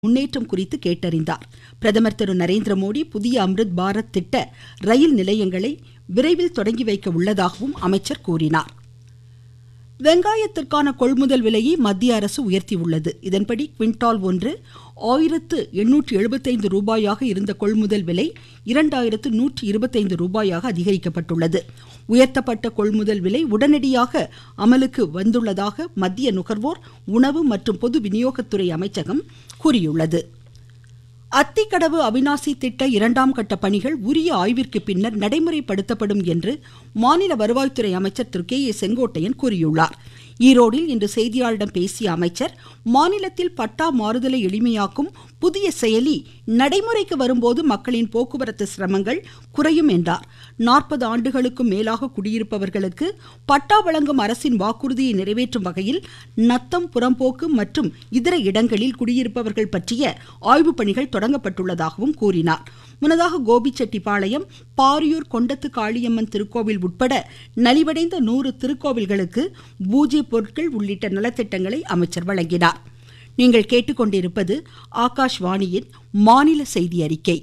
முன்னேற்றம் குறித்து கேட்டறிந்தார் பிரதமர் திரு நரேந்திர மோடி புதிய அம்ருத் பாரத் திட்ட ரயில் நிலையங்களை விரைவில் தொடங்கி வைக்க உள்ளதாகவும் அமைச்சர் கூறினார் வெங்காயத்திற்கான கொள்முதல் விலையை மத்திய அரசு உயர்த்தியுள்ளது இதன்படி குவிண்டால் ஒன்று ஆயிரத்து எண்ணூற்று எழுபத்தைந்து ரூபாயாக இருந்த கொள்முதல் விலை இரண்டாயிரத்து நூற்று இருபத்தைந்து ரூபாயாக அதிகரிக்கப்பட்டுள்ளது உயர்த்தப்பட்ட கொள்முதல் விலை உடனடியாக அமலுக்கு வந்துள்ளதாக மத்திய நுகர்வோர் உணவு மற்றும் பொது விநியோகத்துறை அமைச்சகம் கூறியுள்ளது அத்திக்கடவு அவினாசி திட்ட இரண்டாம் கட்ட பணிகள் உரிய ஆய்விற்கு பின்னர் நடைமுறைப்படுத்தப்படும் என்று மாநில வருவாய்த்துறை அமைச்சர் திரு கே ஏ செங்கோட்டையன் கூறியுள்ளார் ஈரோடில் இன்று செய்தியாளர்களிடம் பேசிய அமைச்சர் மாநிலத்தில் பட்டா மாறுதலை எளிமையாக்கும் புதிய செயலி நடைமுறைக்கு வரும்போது மக்களின் போக்குவரத்து சிரமங்கள் குறையும் என்றார் நாற்பது ஆண்டுகளுக்கும் மேலாக குடியிருப்பவர்களுக்கு பட்டா வழங்கும் அரசின் வாக்குறுதியை நிறைவேற்றும் வகையில் நத்தம் புறம்போக்கு மற்றும் இதர இடங்களில் குடியிருப்பவர்கள் பற்றிய ஆய்வுப் பணிகள் தொடங்கப்பட்டுள்ளதாகவும் கூறினார் முன்னதாக கோபிச்செட்டிப்பாளையம் பாரியூர் கொண்டத்து காளியம்மன் திருக்கோவில் உட்பட நலிவடைந்த நூறு திருக்கோவில்களுக்கு பூஜை பொருட்கள் உள்ளிட்ட நலத்திட்டங்களை அமைச்சர் வழங்கினார் நீங்கள் கேட்டுக்கொண்டிருப்பது ஆகாஷ்வாணியின் மாநில செய்தி அறிக்கை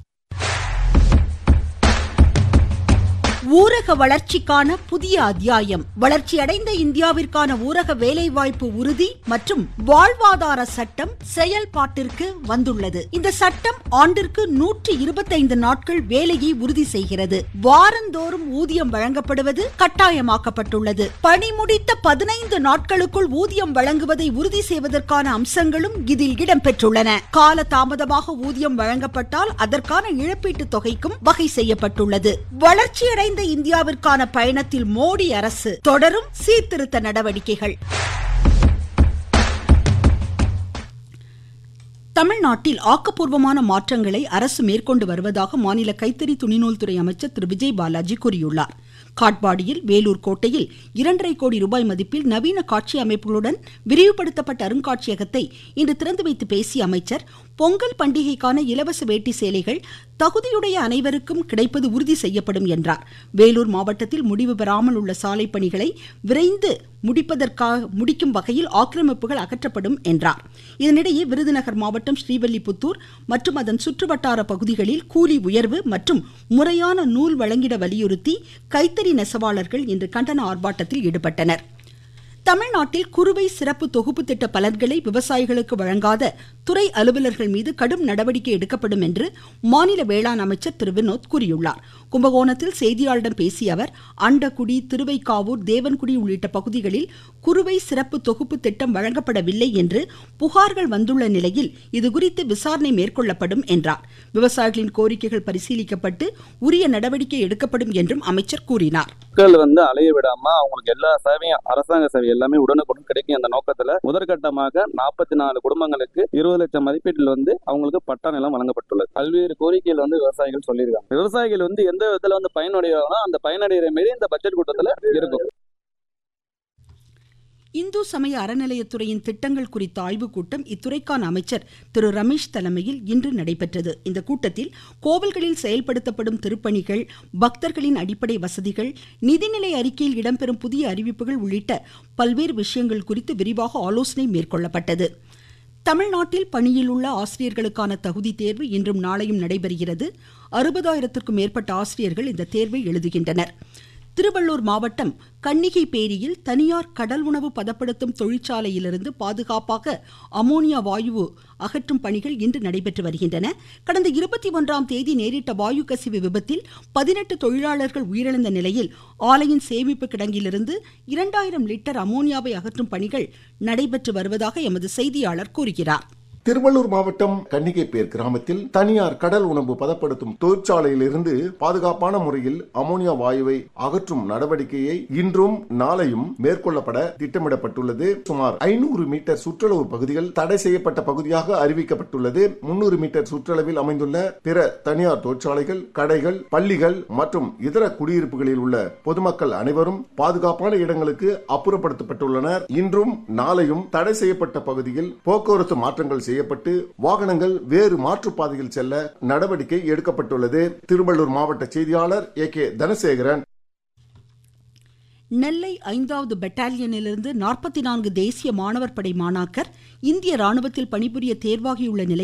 ஊரக வளர்ச்சிக்கான புதிய அத்தியாயம் வளர்ச்சியடைந்த இந்தியாவிற்கான ஊரக வேலைவாய்ப்பு உறுதி மற்றும் வாழ்வாதார சட்டம் செயல்பாட்டிற்கு வந்துள்ளது இந்த சட்டம் ஆண்டிற்கு நூற்றி இருபத்தைந்து நாட்கள் வேலையை உறுதி செய்கிறது வாரந்தோறும் ஊதியம் வழங்கப்படுவது கட்டாயமாக்கப்பட்டுள்ளது பணி முடித்த பதினைந்து நாட்களுக்குள் ஊதியம் வழங்குவதை உறுதி செய்வதற்கான அம்சங்களும் இதில் இடம்பெற்றுள்ளன கால தாமதமாக ஊதியம் வழங்கப்பட்டால் அதற்கான இழப்பீட்டு தொகைக்கும் வகை செய்யப்பட்டுள்ளது வளர்ச்சியடைந்த நிறைந்த இந்தியாவிற்கான பயணத்தில் மோடி அரசு தொடரும் சீர்திருத்த நடவடிக்கைகள் தமிழ்நாட்டில் ஆக்கப்பூர்வமான மாற்றங்களை அரசு மேற்கொண்டு வருவதாக மாநில கைத்தறி துணிநூல் துறை அமைச்சர் திரு விஜய் பாலாஜி கூறியுள்ளார் காட்பாடியில் வேலூர் கோட்டையில் இரண்டரை கோடி ரூபாய் மதிப்பில் நவீன காட்சி அமைப்புகளுடன் விரிவுபடுத்தப்பட்ட அருங்காட்சியகத்தை இன்று திறந்து வைத்து பேசிய அமைச்சர் பொங்கல் பண்டிகைக்கான இலவச வேட்டி சேலைகள் தகுதியுடைய அனைவருக்கும் கிடைப்பது உறுதி செய்யப்படும் என்றார் வேலூர் மாவட்டத்தில் முடிவு பெறாமல் உள்ள சாலை பணிகளை விரைந்து முடிப்பதற்காக முடிக்கும் வகையில் ஆக்கிரமிப்புகள் அகற்றப்படும் என்றார் இதனிடையே விருதுநகர் மாவட்டம் ஸ்ரீவல்லிபுத்தூர் மற்றும் அதன் சுற்றுவட்டார பகுதிகளில் கூலி உயர்வு மற்றும் முறையான நூல் வழங்கிட வலியுறுத்தி கைத்தறி நெசவாளர்கள் இன்று கண்டன ஆர்ப்பாட்டத்தில் ஈடுபட்டனர் தமிழ்நாட்டில் குறுவை சிறப்பு தொகுப்பு திட்ட பலன்களை விவசாயிகளுக்கு வழங்காத துறை அலுவலர்கள் மீது கடும் நடவடிக்கை எடுக்கப்படும் என்று மாநில வேளாண் அமைச்சர் திரு வினோத் கூறியுள்ளார் கும்பகோணத்தில் செய்தியாளரிடம் பேசிய அவர் அண்டக்குடி திருவைக்காவூர் தேவன்குடி உள்ளிட்ட பகுதிகளில் குறுவை சிறப்பு தொகுப்பு திட்டம் வழங்கப்படவில்லை என்று புகார்கள் வந்துள்ள நிலையில் இதுகுறித்து விசாரணை மேற்கொள்ளப்படும் என்றார் விவசாயிகளின் கோரிக்கைகள் பரிசீலிக்கப்பட்டு உரிய நடவடிக்கை எடுக்கப்படும் என்றும் அமைச்சர் கூறினார் மக்கள் வந்து அலைய விடாம அவங்களுக்கு எல்லா சேவையும் அரசாங்க சேவை எல்லாமே உடனுக்குடன் கிடைக்கும் அந்த நோக்கத்துல முதற்கட்டமாக நாற்பத்தி நாலு குடும்பங்களுக்கு இருபது லட்சம் மதிப்பீட்டில் வந்து அவங்களுக்கு பட்டா நிலம் வழங்கப்பட்டுள்ளது பல்வேறு கோரிக்கைகள் வந்து விவசாயிகள் சொல்லியிருக்காங்க விவசாயிகள் வந்து எந்த விதத்துல வந்து பயனடைவாங்களோ அந்த பயனடைகிற மாரி இந்த பட்ஜெட் கூட்டத்துல இருக்கும் இந்து சமய அறநிலையத்துறையின் திட்டங்கள் குறித்த ஆய்வுக் கூட்டம் இத்துறைக்கான அமைச்சர் திரு ரமேஷ் தலைமையில் இன்று நடைபெற்றது இந்த கூட்டத்தில் கோவில்களில் செயல்படுத்தப்படும் திருப்பணிகள் பக்தர்களின் அடிப்படை வசதிகள் நிதிநிலை அறிக்கையில் இடம்பெறும் புதிய அறிவிப்புகள் உள்ளிட்ட பல்வேறு விஷயங்கள் குறித்து விரிவாக ஆலோசனை மேற்கொள்ளப்பட்டது தமிழ்நாட்டில் பணியில் உள்ள ஆசிரியர்களுக்கான தகுதி தேர்வு இன்றும் நாளையும் நடைபெறுகிறது அறுபதாயிரத்திற்கும் மேற்பட்ட ஆசிரியர்கள் இந்த தேர்வை எழுதுகின்றனர் திருவள்ளூர் மாவட்டம் கன்னிகைப்பேரியில் தனியார் கடல் உணவு பதப்படுத்தும் தொழிற்சாலையிலிருந்து பாதுகாப்பாக அமோனியா வாயு அகற்றும் பணிகள் இன்று நடைபெற்று வருகின்றன கடந்த இருபத்தி ஒன்றாம் தேதி நேரிட்ட வாயு கசிவு விபத்தில் பதினெட்டு தொழிலாளர்கள் உயிரிழந்த நிலையில் ஆலையின் சேமிப்பு கிடங்கிலிருந்து இரண்டாயிரம் லிட்டர் அமோனியாவை அகற்றும் பணிகள் நடைபெற்று வருவதாக எமது செய்தியாளர் கூறுகிறார் திருவள்ளூர் மாவட்டம் கன்னிகைப்பேர் கிராமத்தில் தனியார் கடல் உணவு பதப்படுத்தும் தொழிற்சாலையிலிருந்து பாதுகாப்பான முறையில் அமோனியா வாயுவை அகற்றும் நடவடிக்கையை இன்றும் நாளையும் மேற்கொள்ளப்பட திட்டமிடப்பட்டுள்ளது சுமார் ஐநூறு மீட்டர் சுற்றளவு பகுதிகள் தடை செய்யப்பட்ட பகுதியாக அறிவிக்கப்பட்டுள்ளது முன்னூறு மீட்டர் சுற்றளவில் அமைந்துள்ள பிற தனியார் தொழிற்சாலைகள் கடைகள் பள்ளிகள் மற்றும் இதர குடியிருப்புகளில் உள்ள பொதுமக்கள் அனைவரும் பாதுகாப்பான இடங்களுக்கு அப்புறப்படுத்தப்பட்டுள்ளனர் இன்றும் நாளையும் தடை செய்யப்பட்ட பகுதியில் போக்குவரத்து மாற்றங்கள் செய்ய செய்யப்பட்டு வாகனங்கள் வேறு மாற்றுப்பாதையில் செல்ல நடவடிக்கை எடுக்கப்பட்டுள்ளது திருவள்ளூர் மாவட்ட செய்தியாளர் ஏ கே தனசேகரன் நெல்லை ஐந்தாவது பெட்டாலியனிலிருந்து நாற்பத்தி நான்கு தேசிய மாணவர் படை மாணாக்கர் இந்திய ராணுவத்தில் பணிபுரிய தேர்வாகியுள்ள நிலையில்